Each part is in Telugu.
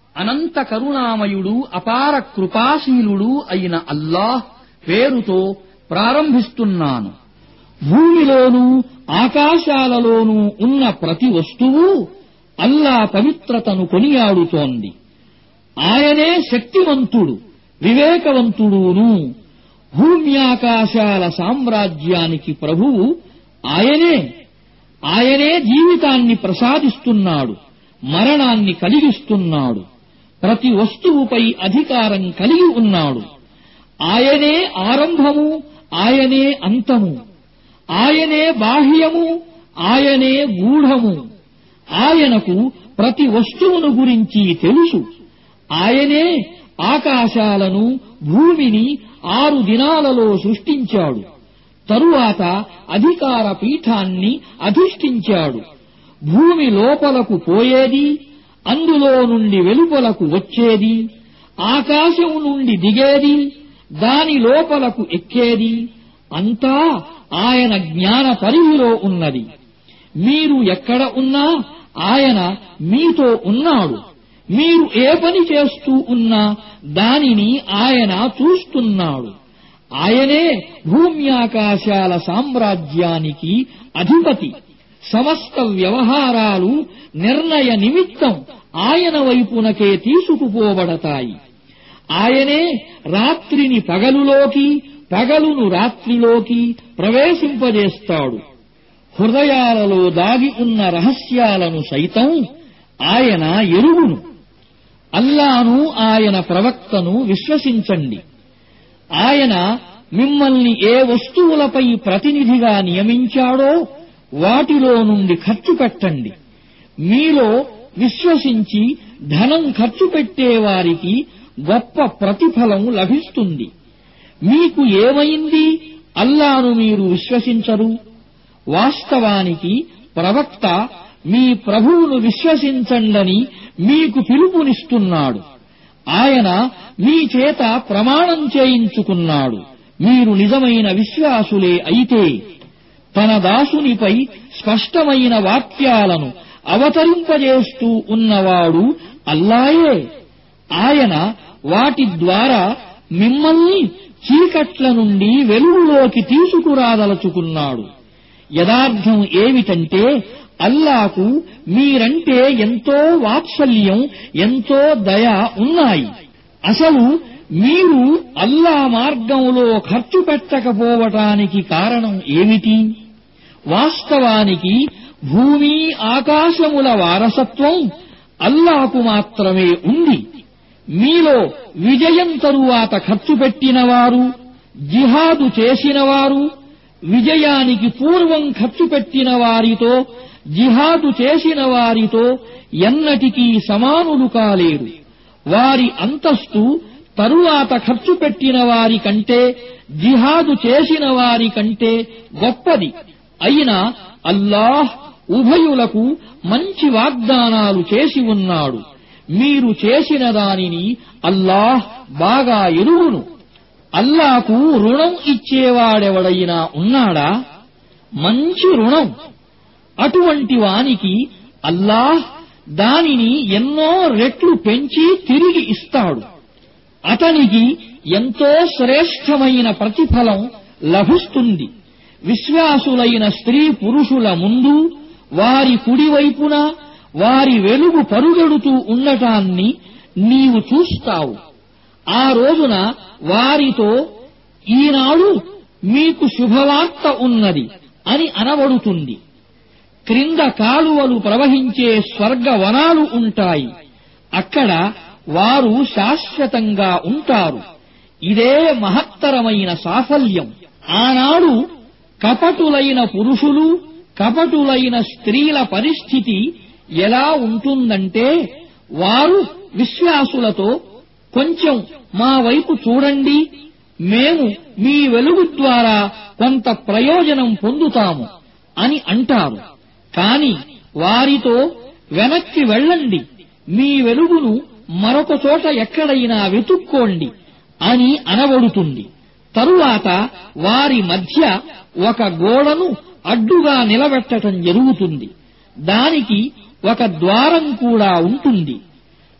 అనంత కరుణామయుడు అపార కృపాశీలుడు అయిన అల్లాహ్ పేరుతో ప్రారంభిస్తున్నాను భూమిలోనూ ఆకాశాలలోనూ ఉన్న ప్రతి వస్తువు అల్లా పవిత్రతను కొనియాడుతోంది ఆయనే శక్తివంతుడు వివేకవంతుడును భూమ్యాకాశాల సామ్రాజ్యానికి ప్రభువు ఆయనే ఆయనే జీవితాన్ని ప్రసాదిస్తున్నాడు మరణాన్ని కలిగిస్తున్నాడు ప్రతి వస్తువుపై అధికారం కలిగి ఉన్నాడు ఆయనే ఆరంభము ఆయనే అంతము ఆయనే బాహ్యము ఆయనే గూఢము ఆయనకు ప్రతి వస్తువును గురించి తెలుసు ఆయనే ఆకాశాలను భూమిని ఆరు దినాలలో సృష్టించాడు తరువాత అధికార పీఠాన్ని అధిష్ఠించాడు భూమి లోపలకు పోయేది అందులో నుండి వెలుపలకు వచ్చేది ఆకాశం నుండి దిగేది దాని లోపలకు ఎక్కేది అంతా ఆయన జ్ఞాన పరిధిలో ఉన్నది మీరు ఎక్కడ ఉన్నా ఆయన మీతో ఉన్నాడు మీరు ఏ పని చేస్తూ ఉన్నా దానిని ఆయన చూస్తున్నాడు ఆయనే భూమ్యాకాశాల సామ్రాజ్యానికి అధిపతి సమస్త వ్యవహారాలు నిర్ణయ నిమిత్తం ఆయన వైపునకే తీసుకుపోబడతాయి ఆయనే రాత్రిని పగలులోకి పగలును రాత్రిలోకి ప్రవేశింపజేస్తాడు హృదయాలలో దాగి ఉన్న రహస్యాలను సైతం ఆయన ఎరుగును అల్లాను ఆయన ప్రవక్తను విశ్వసించండి ఆయన మిమ్మల్ని ఏ వస్తువులపై ప్రతినిధిగా నియమించాడో వాటిలో నుండి ఖర్చు పెట్టండి మీలో విశ్వసించి ధనం ఖర్చు పెట్టేవారికి గొప్ప ప్రతిఫలం లభిస్తుంది మీకు ఏమైంది అల్లాను మీరు విశ్వసించరు వాస్తవానికి ప్రవక్త మీ ప్రభువును విశ్వసించండని మీకు పిలుపునిస్తున్నాడు ఆయన మీ చేత ప్రమాణం చేయించుకున్నాడు మీరు నిజమైన విశ్వాసులే అయితే తన దాసునిపై స్పష్టమైన వాక్యాలను అవతరింపజేస్తూ ఉన్నవాడు అల్లాయే ఆయన వాటి ద్వారా మిమ్మల్ని చీకట్ల నుండి వెలుగులోకి తీసుకురాదలుచుకున్నాడు యదార్థం ఏమిటంటే అల్లాకు మీరంటే ఎంతో వాత్సల్యం ఎంతో దయ ఉన్నాయి అసలు మీరు అల్లా మార్గంలో ఖర్చు పెట్టకపోవటానికి కారణం ఏమిటి వాస్తవానికి భూమి ఆకాశముల వారసత్వం అల్లాకు మాత్రమే ఉంది మీలో విజయం తరువాత ఖర్చు పెట్టినవారు జిహాదు చేసినవారు విజయానికి పూర్వం ఖర్చు పెట్టిన వారితో జిహాదు చేసిన వారితో ఎన్నటికీ సమానులు కాలేరు వారి అంతస్తు తరువాత ఖర్చు పెట్టిన వారి కంటే జిహాదు చేసిన వారి కంటే గొప్పది అయినా అల్లాహ్ ఉభయులకు మంచి వాగ్దానాలు చేసి ఉన్నాడు మీరు చేసిన దానిని అల్లాహ్ బాగా ఎరుగును అల్లాకు రుణం ఇచ్చేవాడెవడైనా ఉన్నాడా మంచి రుణం అటువంటి వానికి అల్లాహ్ దానిని ఎన్నో రెట్లు పెంచి తిరిగి ఇస్తాడు అతనికి ఎంతో శ్రేష్టమైన ప్రతిఫలం లభిస్తుంది విశ్వాసులైన స్త్రీ పురుషుల ముందు వారి కుడివైపున వారి వెలుగు పరుగెడుతూ ఉండటాన్ని నీవు చూస్తావు ఆ రోజున వారితో ఈనాడు మీకు శుభవార్త ఉన్నది అని అనబడుతుంది క్రింద కాలువలు ప్రవహించే స్వర్గవనాలు ఉంటాయి అక్కడ వారు శాశ్వతంగా ఉంటారు ఇదే మహత్తరమైన సాఫల్యం ఆనాడు కపటులైన పురుషులు కపటులైన స్త్రీల పరిస్థితి ఎలా ఉంటుందంటే వారు విశ్వాసులతో కొంచెం మా వైపు చూడండి మేము మీ వెలుగు ద్వారా కొంత ప్రయోజనం పొందుతాము అని అంటారు కాని వారితో వెనక్కి వెళ్ళండి మీ వెలుగును మరొక చోట ఎక్కడైనా వెతుక్కోండి అని అనబడుతుంది తరువాత వారి మధ్య ఒక గోడను అడ్డుగా నిలబెట్టటం జరుగుతుంది దానికి ఒక ద్వారం కూడా ఉంటుంది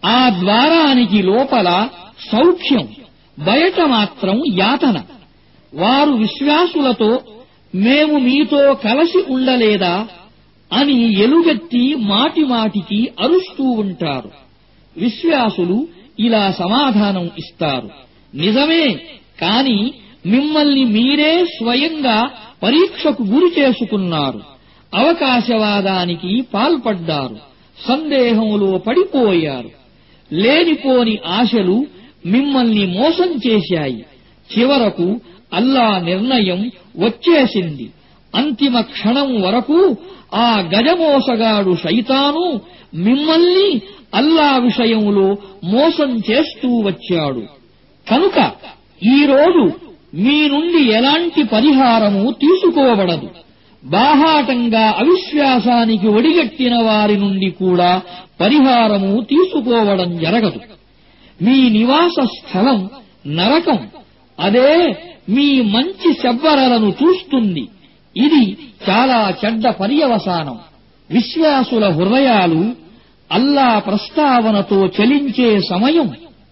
ఆ ద్వారానికి లోపల సౌఖ్యం బయట మాత్రం యాతన వారు విశ్వాసులతో మేము మీతో కలసి ఉండలేదా అని ఎలుగెత్తి మాటిమాటికి అరుస్తూ ఉంటారు విశ్వాసులు ఇలా సమాధానం ఇస్తారు నిజమే కాని మిమ్మల్ని మీరే స్వయంగా పరీక్షకు గురి చేసుకున్నారు అవకాశవాదానికి పాల్పడ్డారు సందేహంలో పడిపోయారు లేనిపోని ఆశలు మిమ్మల్ని మోసం చేశాయి చివరకు అల్లా నిర్ణయం వచ్చేసింది అంతిమ క్షణం వరకు ఆ గజమోసగాడు శైతాను మిమ్మల్ని అల్లా విషయంలో మోసం చేస్తూ వచ్చాడు కనుక ఈరోజు మీ నుండి ఎలాంటి పరిహారము తీసుకోబడదు బాహాటంగా అవిశ్వాసానికి ఒడిగట్టిన వారి నుండి కూడా పరిహారము తీసుకోవడం జరగదు మీ నివాస స్థలం నరకం అదే మీ మంచి శబ్బరలను చూస్తుంది ఇది చాలా చెడ్డ పర్యవసానం విశ్వాసుల హృదయాలు అల్లా ప్రస్తావనతో చలించే సమయం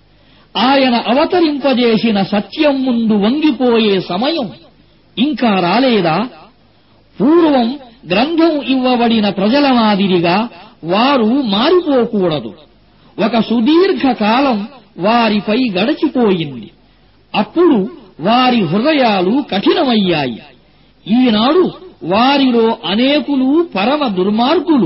ఆయన అవతరింపజేసిన సత్యం ముందు వంగిపోయే సమయం ఇంకా రాలేదా పూర్వం గ్రంథం ఇవ్వబడిన ప్రజల మాదిరిగా వారు మారిపోకూడదు ఒక సుదీర్ఘ కాలం వారిపై గడచిపోయింది అప్పుడు వారి హృదయాలు కఠినమయ్యాయి ఈనాడు వారిలో అనేకులు పరమ దుర్మార్గులు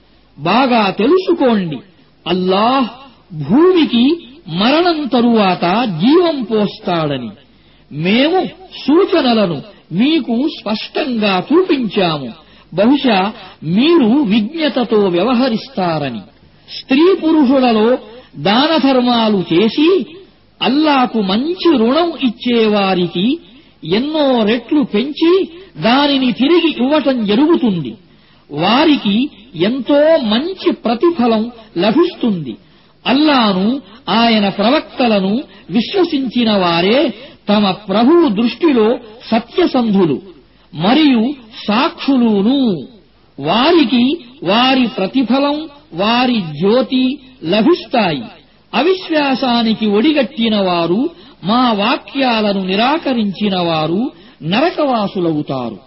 బాగా తెలుసుకోండి అల్లాహ్ భూమికి మరణం తరువాత జీవం పోస్తాడని మేము సూచనలను మీకు స్పష్టంగా చూపించాము బహుశా మీరు విజ్ఞతతో వ్యవహరిస్తారని స్త్రీ పురుషులలో దాన ధర్మాలు చేసి అల్లాకు మంచి రుణం ఇచ్చేవారికి ఎన్నో రెట్లు పెంచి దానిని తిరిగి ఇవ్వటం జరుగుతుంది వారికి ఎంతో మంచి ప్రతిఫలం లభిస్తుంది అల్లాను ఆయన ప్రవక్తలను విశ్వసించిన వారే తమ ప్రభువు దృష్టిలో సత్యసంధులు మరియు సాక్షులును వారికి వారి ప్రతిఫలం వారి జ్యోతి లభిస్తాయి అవిశ్వాసానికి ఒడిగట్టిన వారు మా వాక్యాలను నిరాకరించిన వారు నరకవాసులవుతారు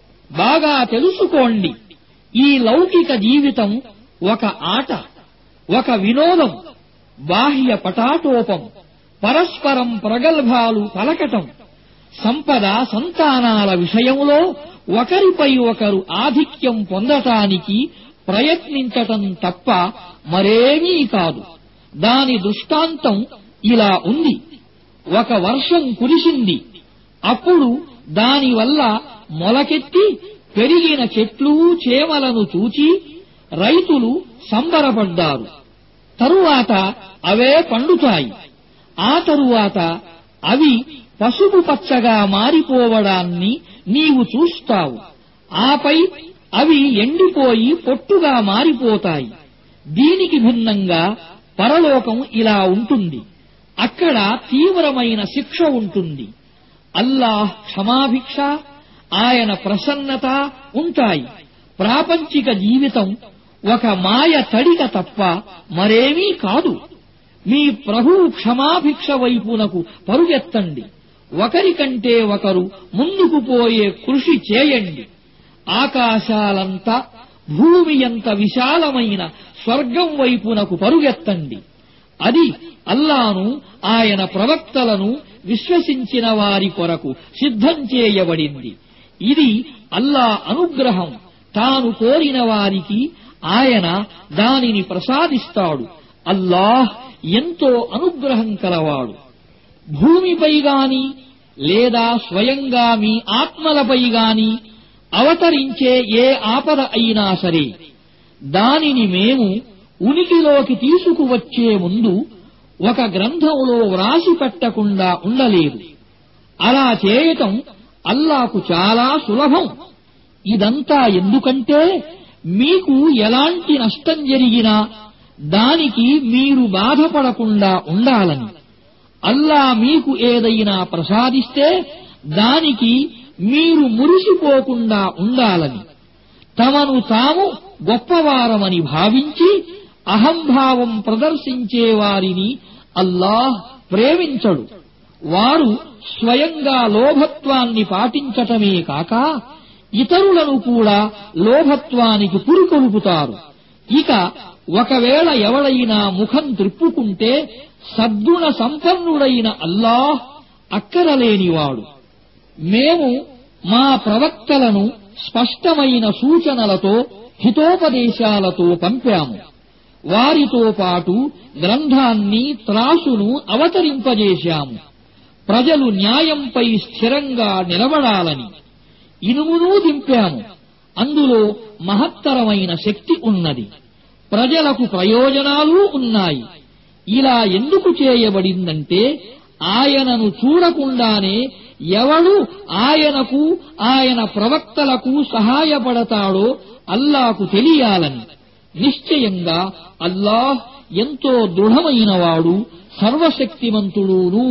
బాగా తెలుసుకోండి ఈ లౌకిక జీవితం ఒక ఆట ఒక వినోదం బాహ్య పటాటోపం పరస్పరం ప్రగల్భాలు పలకటం సంపద సంతానాల విషయంలో ఒకరిపై ఒకరు ఆధిక్యం పొందటానికి ప్రయత్నించటం తప్ప మరేమీ కాదు దాని దృష్టాంతం ఇలా ఉంది ఒక వర్షం కురిసింది అప్పుడు దానివల్ల మొలకెత్తి పెరిగిన చెట్లు చేమలను చూచి రైతులు సంబరపడ్డారు తరువాత అవే పండుతాయి ఆ తరువాత అవి పసుపు పచ్చగా మారిపోవడాన్ని నీవు చూస్తావు ఆపై అవి ఎండిపోయి పొట్టుగా మారిపోతాయి దీనికి భిన్నంగా పరలోకం ఇలా ఉంటుంది అక్కడ తీవ్రమైన శిక్ష ఉంటుంది అల్లాహ్ క్షమాభిక్ష ఆయన ప్రసన్నత ఉంటాయి ప్రాపంచిక జీవితం ఒక మాయ తడిక తప్ప మరేమీ కాదు మీ ప్రభువు క్షమాభిక్ష వైపునకు పరుగెత్తండి ఒకరికంటే ఒకరు ముందుకు పోయే కృషి చేయండి ఆకాశాలంతా భూమి ఎంత విశాలమైన స్వర్గం వైపునకు పరుగెత్తండి అది అల్లాను ఆయన ప్రవక్తలను విశ్వసించిన వారి కొరకు సిద్ధం చేయబడింది ఇది అల్లా అనుగ్రహం తాను కోరిన వారికి ఆయన దానిని ప్రసాదిస్తాడు అల్లాహ్ ఎంతో అనుగ్రహం కలవాడు భూమిపై గాని లేదా స్వయంగా మీ ఆత్మలపై గాని అవతరించే ఏ ఆపద అయినా సరే దానిని మేము ఉనికిలోకి తీసుకువచ్చే ముందు ఒక గ్రంథంలో వ్రాసి పెట్టకుండా ఉండలేదు అలా చేయటం అల్లాకు చాలా సులభం ఇదంతా ఎందుకంటే మీకు ఎలాంటి నష్టం జరిగినా దానికి మీరు బాధపడకుండా ఉండాలని అల్లా మీకు ఏదైనా ప్రసాదిస్తే దానికి మీరు మురిసిపోకుండా ఉండాలని తమను తాము గొప్పవారమని భావించి అహంభావం ప్రదర్శించే వారిని అల్లాహ్ ప్రేమించడు వారు స్వయంగా లోభత్వాన్ని పాటించటమే కాక ఇతరులను కూడా లోభత్వానికి పురికొల్పుతారు ఇక ఒకవేళ ఎవడైనా ముఖం త్రిప్పుకుంటే సద్గుణ సంపన్నుడైన అల్లాహ్ అక్కరలేనివాడు మేము మా ప్రవక్తలను స్పష్టమైన సూచనలతో హితోపదేశాలతో పంపాము వారితో పాటు గ్రంథాన్ని త్రాసును అవతరింపజేశాము ప్రజలు న్యాయంపై స్థిరంగా నిలబడాలని ఇనుమును దింపాము అందులో మహత్తరమైన శక్తి ఉన్నది ప్రజలకు ప్రయోజనాలు ఉన్నాయి ఇలా ఎందుకు చేయబడిందంటే ఆయనను చూడకుండానే ఎవడు ఆయనకు ఆయన ప్రవక్తలకు సహాయపడతాడో అల్లాకు తెలియాలని నిశ్చయంగా అల్లాహ్ ఎంతో దృఢమైనవాడు సర్వశక్తిమంతుడును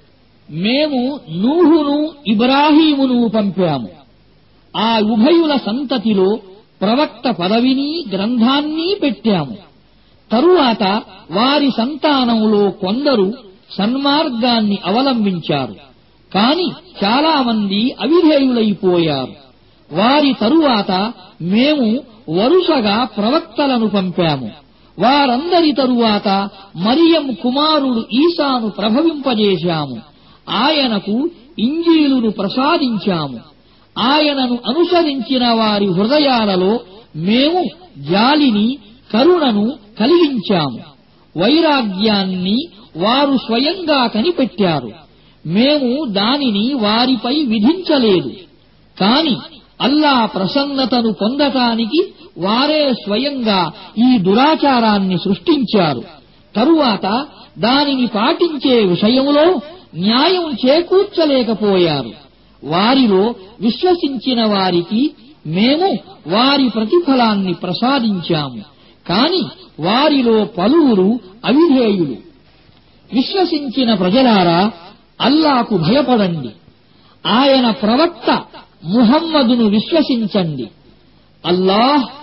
మేము నూహును ఇబ్రాహీమును పంపాము ఆ ఉభయుల సంతతిలో ప్రవక్త పదవిని గ్రంథాన్ని పెట్టాము తరువాత వారి సంతానంలో కొందరు సన్మార్గాన్ని అవలంబించారు కాని చాలా మంది అవిధేయులైపోయారు వారి తరువాత మేము వరుసగా ప్రవక్తలను పంపాము వారందరి తరువాత మరియం కుమారుడు ఈసాను ప్రభవింపజేశాము ఆయనకు ఇంజీలును ప్రసాదించాము ఆయనను అనుసరించిన వారి హృదయాలలో మేము జాలిని కరుణను కలిగించాము వైరాగ్యాన్ని వారు స్వయంగా కనిపెట్టారు మేము దానిని వారిపై విధించలేదు కాని అల్లా ప్రసన్నతను పొందటానికి వారే స్వయంగా ఈ దురాచారాన్ని సృష్టించారు తరువాత దానిని పాటించే విషయంలో న్యాయం చేకూర్చలేకపోయారు వారిలో విశ్వసించిన వారికి మేము వారి ప్రతిఫలాన్ని ప్రసాదించాము కాని వారిలో పలువురు అవిధేయులు విశ్వసించిన ప్రజలారా అల్లాకు భయపడండి ఆయన ప్రవక్త ముహమ్మదును విశ్వసించండి అల్లాహ్